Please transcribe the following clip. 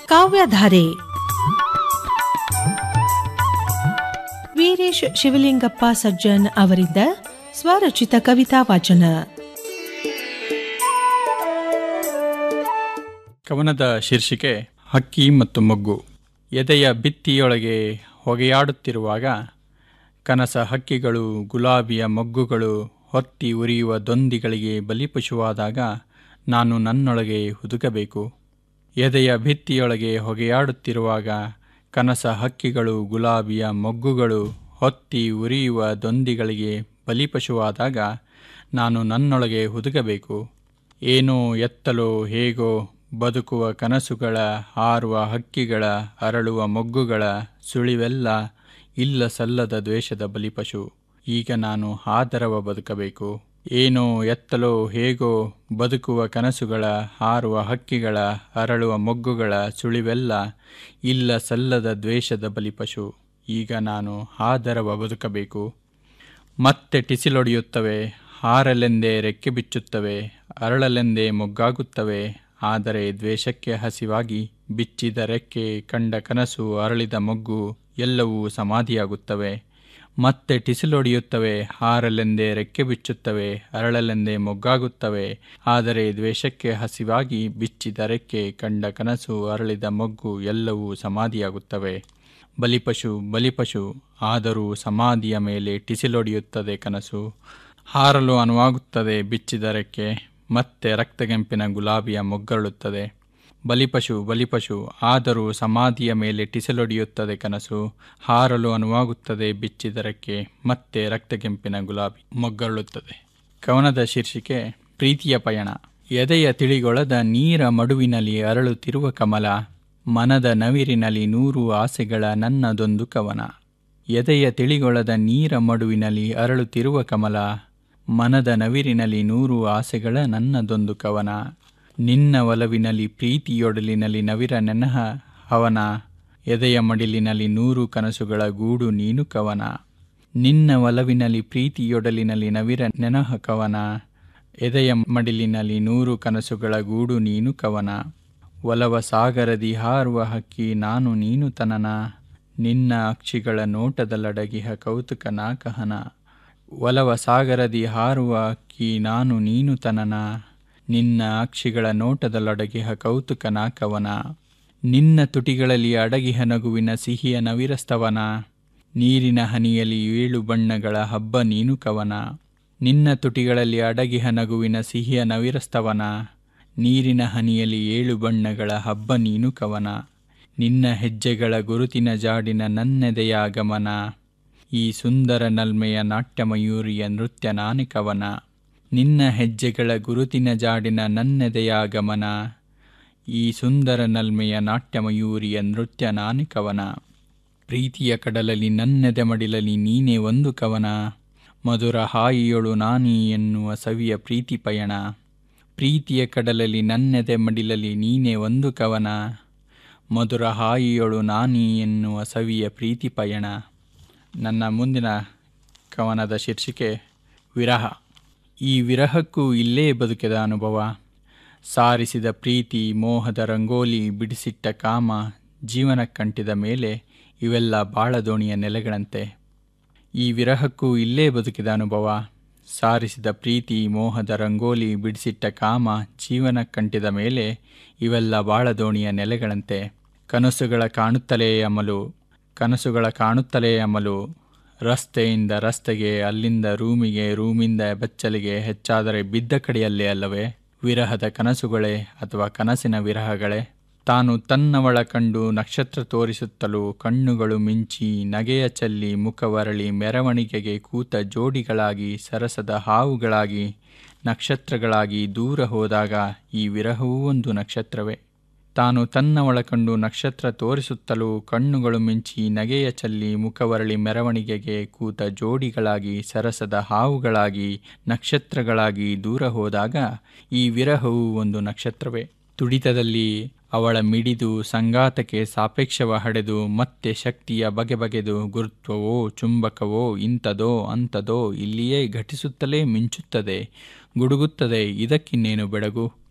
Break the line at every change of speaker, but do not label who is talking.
ಕಾವ್ಯಧಾರೆ Veeresh Shivalingappa surgeon ಅವರಿಂದ ಸ್ವರಚಿತ ಕವಿತಾ ವಾಚನ
ಕವನದ ಶೀರ್ಷಿಕೆ ಹಕ್ಕಿ ಮತ್ತು ಮೊಗ್ಗು ಎದೆಯ ಭಿತ್ತಿಯೊಳಗೆ ಹೊಗೆಯಾಡುತ್ತಿರುವಾಗ ಕನಸ ಹಕ್ಕಿಗಳು ಗುಲಾಬಿಯ ಮೊಗ್ಗುಗಳು ಹೊತ್ತಿ ಉರಿಯುವ ದೊಂದಿಗಳಿಗೆ ಬಲಿಪಶುವಾದಾಗ ನಾನು ನನ್ನೊಳಗೆ ಹುದುಕಬೇಕು ಎದೆಯ ಭಿತ್ತಿಯೊಳಗೆ ಹೊಗೆಯಾಡುತ್ತಿರುವಾಗ ಕನಸ ಹಕ್ಕಿಗಳು ಗುಲಾಬಿಯ ಮೊಗ್ಗುಗಳು ಹೊತ್ತಿ ಉರಿಯುವ ದೊಂದಿಗಳಿಗೆ ಬಲಿಪಶುವಾದಾಗ ನಾನು ನನ್ನೊಳಗೆ ಹುದುಕಬೇಕು ಏನೋ ಎತ್ತಲೋ ಹೇಗೋ ಬದುಕುವ ಕನಸುಗಳ ಹಾರುವ ಹಕ್ಕಿಗಳ ಅರಳುವ ಮೊಗ್ಗುಗಳ ಸುಳಿವೆಲ್ಲ ಇಲ್ಲ ಸಲ್ಲದ ದ್ವೇಷದ ಬಲಿಪಶು ಈಗ ನಾನು ಆದರವ ಬದುಕಬೇಕು ಏನೋ ಎತ್ತಲೋ ಹೇಗೋ ಬದುಕುವ ಕನಸುಗಳ ಹಾರುವ ಹಕ್ಕಿಗಳ ಅರಳುವ ಮೊಗ್ಗುಗಳ ಸುಳಿವೆಲ್ಲ ಇಲ್ಲ ಸಲ್ಲದ ದ್ವೇಷದ ಬಲಿಪಶು ಈಗ ನಾನು ಆದರವ ಬದುಕಬೇಕು ಮತ್ತೆ ಟಿಸಿಲೊಡೆಯುತ್ತವೆ ಹಾರಲೆಂದೇ ರೆಕ್ಕೆ ಬಿಚ್ಚುತ್ತವೆ ಅರಳಲೆಂದೇ ಮೊಗ್ಗಾಗುತ್ತವೆ ಆದರೆ ದ್ವೇಷಕ್ಕೆ ಹಸಿವಾಗಿ ಬಿಚ್ಚಿದ ರೆಕ್ಕೆ ಕಂಡ ಕನಸು ಅರಳಿದ ಮೊಗ್ಗು ಎಲ್ಲವೂ ಸಮಾಧಿಯಾಗುತ್ತವೆ ಮತ್ತೆ ಟಿಸಿಲೊಡೆಯುತ್ತವೆ ಹಾರಲೆಂದೇ ರೆಕ್ಕೆ ಬಿಚ್ಚುತ್ತವೆ ಅರಳಲೆಂದೇ ಮೊಗ್ಗಾಗುತ್ತವೆ ಆದರೆ ದ್ವೇಷಕ್ಕೆ ಹಸಿವಾಗಿ ಬಿಚ್ಚಿದ ರೆಕ್ಕೆ ಕಂಡ ಕನಸು ಅರಳಿದ ಮೊಗ್ಗು ಎಲ್ಲವೂ ಸಮಾಧಿಯಾಗುತ್ತವೆ ಬಲಿಪಶು ಬಲಿಪಶು ಆದರೂ ಸಮಾಧಿಯ ಮೇಲೆ ಟಿಸಿಲೊಡೆಯುತ್ತದೆ ಕನಸು ಹಾರಲು ಅನುವಾಗುತ್ತದೆ ಬಿಚ್ಚಿದ ರೆಕ್ಕೆ ಮತ್ತೆ ರಕ್ತಗೆಂಪಿನ ಗುಲಾಬಿಯ ಮೊಗ್ಗರಳುತ್ತದೆ ಬಲಿಪಶು ಬಲಿಪಶು ಆದರೂ ಸಮಾಧಿಯ ಮೇಲೆ ಟಿಸಲೊಡೆಯುತ್ತದೆ ಕನಸು ಹಾರಲು ಅನುವಾಗುತ್ತದೆ ಬಿಚ್ಚಿದರಕ್ಕೆ ಮತ್ತೆ ರಕ್ತಗೆಂಪಿನ ಗುಲಾಬಿ ಮೊಗ್ಗರಳುತ್ತದೆ ಕವನದ ಶೀರ್ಷಿಕೆ ಪ್ರೀತಿಯ ಪಯಣ ಎದೆಯ ತಿಳಿಗೊಳದ ನೀರ ಮಡುವಿನಲ್ಲಿ ಅರಳುತ್ತಿರುವ ಕಮಲ ಮನದ ನವಿರಿನಲ್ಲಿ ನೂರು ಆಸೆಗಳ ನನ್ನದೊಂದು ಕವನ ಎದೆಯ ತಿಳಿಗೊಳದ ನೀರ ಮಡುವಿನಲ್ಲಿ ಅರಳುತ್ತಿರುವ ಕಮಲ ಮನದ ನವಿರಿನಲ್ಲಿ ನೂರು ಆಸೆಗಳ ನನ್ನದೊಂದು ಕವನ ನಿನ್ನ ಒಲವಿನಲ್ಲಿ ಪ್ರೀತಿಯೊಡಲಿನಲ್ಲಿ ನವಿರ ನೆನಹ ಹವನ ಎದೆಯ ಮಡಿಲಿನಲ್ಲಿ ನೂರು ಕನಸುಗಳ ಗೂಡು ನೀನು ಕವನ ನಿನ್ನ ಒಲವಿನಲ್ಲಿ ಪ್ರೀತಿಯೊಡಲಿನಲ್ಲಿ ನವಿರ ನೆನಹ ಕವನ ಎದೆಯ ಮಡಿಲಿನಲ್ಲಿ ನೂರು ಕನಸುಗಳ ಗೂಡು ನೀನು ಕವನ ಒಲವ ಸಾಗರದಿ ಹಾರುವ ಹಕ್ಕಿ ನಾನು ನೀನು ತನನ ನಿನ್ನ ಅಕ್ಷಿಗಳ ನೋಟದಲ್ಲಡಗಿಹ ಕೌತುಕ ನಾಕಹನ ಒಲವ ಸಾಗರದಿ ಹಾರುವ ಅಕ್ಕಿ ನಾನು ನೀನು ತನನ ನಿನ್ನ ಅಕ್ಷಿಗಳ ನೋಟದಲ್ಲಡಗಿಹ ಕೌತುಕ ನಾಕವನ ನಿನ್ನ ತುಟಿಗಳಲ್ಲಿ ಅಡಗಿಹ ನಗುವಿನ ಸಿಹಿಯ ನವಿರಸ್ತವನ ನೀರಿನ ಹನಿಯಲ್ಲಿ ಏಳು ಬಣ್ಣಗಳ ಹಬ್ಬ ನೀನು ಕವನ ನಿನ್ನ ತುಟಿಗಳಲ್ಲಿ ಅಡಗಿಹ ನಗುವಿನ ಸಿಹಿಯ ನವಿರಸ್ತವನ ನೀರಿನ ಹನಿಯಲ್ಲಿ ಏಳು ಬಣ್ಣಗಳ ಹಬ್ಬ ನೀನು ಕವನ ನಿನ್ನ ಹೆಜ್ಜೆಗಳ ಗುರುತಿನ ಜಾಡಿನ ನನ್ನೆದೆಯ ಆಗಮನ ಈ ಸುಂದರ ನಲ್ಮೆಯ ನಾಟ್ಯಮಯೂರಿಯ ನೃತ್ಯ ನಾನೆ ಕವನ ನಿನ್ನ ಹೆಜ್ಜೆಗಳ ಗುರುತಿನ ಜಾಡಿನ ನನ್ನೆದೆಯ ಆಗಮನ ಈ ಸುಂದರ ನಲ್ಮೆಯ ನಾಟ್ಯಮಯೂರಿಯ ನೃತ್ಯ ನಾನೆ ಕವನ ಪ್ರೀತಿಯ ಕಡಲಲ್ಲಿ ನನ್ನೆದೆ ಮಡಿಲಲಿ ನೀನೇ ಒಂದು ಕವನ ಮಧುರ ಹಾಯಿಯೊಳು ನಾನಿ ಎನ್ನುವ ಸವಿಯ ಪ್ರೀತಿ ಪಯಣ ಪ್ರೀತಿಯ ಕಡಲಲ್ಲಿ ನನ್ನೆದೆ ಮಡಿಲಲಿ ನೀನೇ ಒಂದು ಕವನ ಮಧುರ ಹಾಯಿಯೊಳು ನಾನಿ ಎನ್ನುವ ಸವಿಯ ಪ್ರೀತಿ ಪಯಣ ನನ್ನ ಮುಂದಿನ ಕವನದ ಶೀರ್ಷಿಕೆ ವಿರಹ ಈ ವಿರಹಕ್ಕೂ ಇಲ್ಲೇ ಬದುಕಿದ ಅನುಭವ ಸಾರಿಸಿದ ಪ್ರೀತಿ ಮೋಹದ ರಂಗೋಲಿ ಬಿಡಿಸಿಟ್ಟ ಕಾಮ ಜೀವನ ಕಂಟಿದ ಮೇಲೆ ಇವೆಲ್ಲ ಬಾಳದೋಣಿಯ ನೆಲೆಗಳಂತೆ ಈ ವಿರಹಕ್ಕೂ ಇಲ್ಲೇ ಬದುಕಿದ ಅನುಭವ ಸಾರಿಸಿದ ಪ್ರೀತಿ ಮೋಹದ ರಂಗೋಲಿ ಬಿಡಿಸಿಟ್ಟ ಕಾಮ ಜೀವನ ಕಂಟಿದ ಮೇಲೆ ಇವೆಲ್ಲ ಬಾಳದೋಣಿಯ ನೆಲೆಗಳಂತೆ ಕನಸುಗಳ ಕಾಣುತ್ತಲೇ ಅಮಲು ಕನಸುಗಳ ಕಾಣುತ್ತಲೇ ಅಮಲು ರಸ್ತೆಯಿಂದ ರಸ್ತೆಗೆ ಅಲ್ಲಿಂದ ರೂಮಿಗೆ ರೂಮಿಂದ ಬೆಚ್ಚಲಿಗೆ ಹೆಚ್ಚಾದರೆ ಬಿದ್ದ ಕಡೆಯಲ್ಲೇ ಅಲ್ಲವೇ ವಿರಹದ ಕನಸುಗಳೇ ಅಥವಾ ಕನಸಿನ ವಿರಹಗಳೇ ತಾನು ತನ್ನವಳ ಕಂಡು ನಕ್ಷತ್ರ ತೋರಿಸುತ್ತಲೂ ಕಣ್ಣುಗಳು ಮಿಂಚಿ ನಗೆಯ ಚಲ್ಲಿ ಮುಖವರಳಿ ಮೆರವಣಿಗೆಗೆ ಕೂತ ಜೋಡಿಗಳಾಗಿ ಸರಸದ ಹಾವುಗಳಾಗಿ ನಕ್ಷತ್ರಗಳಾಗಿ ದೂರ ಹೋದಾಗ ಈ ವಿರಹವೂ ಒಂದು ನಕ್ಷತ್ರವೇ ತಾನು ತನ್ನವಳ ಕಂಡು ನಕ್ಷತ್ರ ತೋರಿಸುತ್ತಲೂ ಕಣ್ಣುಗಳು ಮಿಂಚಿ ನಗೆಯ ಚಲ್ಲಿ ಮುಖವರಳಿ ಮೆರವಣಿಗೆಗೆ ಕೂತ ಜೋಡಿಗಳಾಗಿ ಸರಸದ ಹಾವುಗಳಾಗಿ ನಕ್ಷತ್ರಗಳಾಗಿ ದೂರ ಹೋದಾಗ ಈ ವಿರಹವು ಒಂದು ನಕ್ಷತ್ರವೇ ತುಡಿತದಲ್ಲಿ ಅವಳ ಮಿಡಿದು ಸಂಗಾತಕ್ಕೆ ಸಾಪೇಕ್ಷವ ಹಡೆದು ಮತ್ತೆ ಶಕ್ತಿಯ ಬಗೆ ಬಗೆದು ಗುರುತ್ವವೋ ಚುಂಬಕವೋ ಇಂಥದೋ ಅಂಥದೋ ಇಲ್ಲಿಯೇ ಘಟಿಸುತ್ತಲೇ ಮಿಂಚುತ್ತದೆ ಗುಡುಗುತ್ತದೆ ಇದಕ್ಕಿನ್ನೇನು ಬೆಳಗು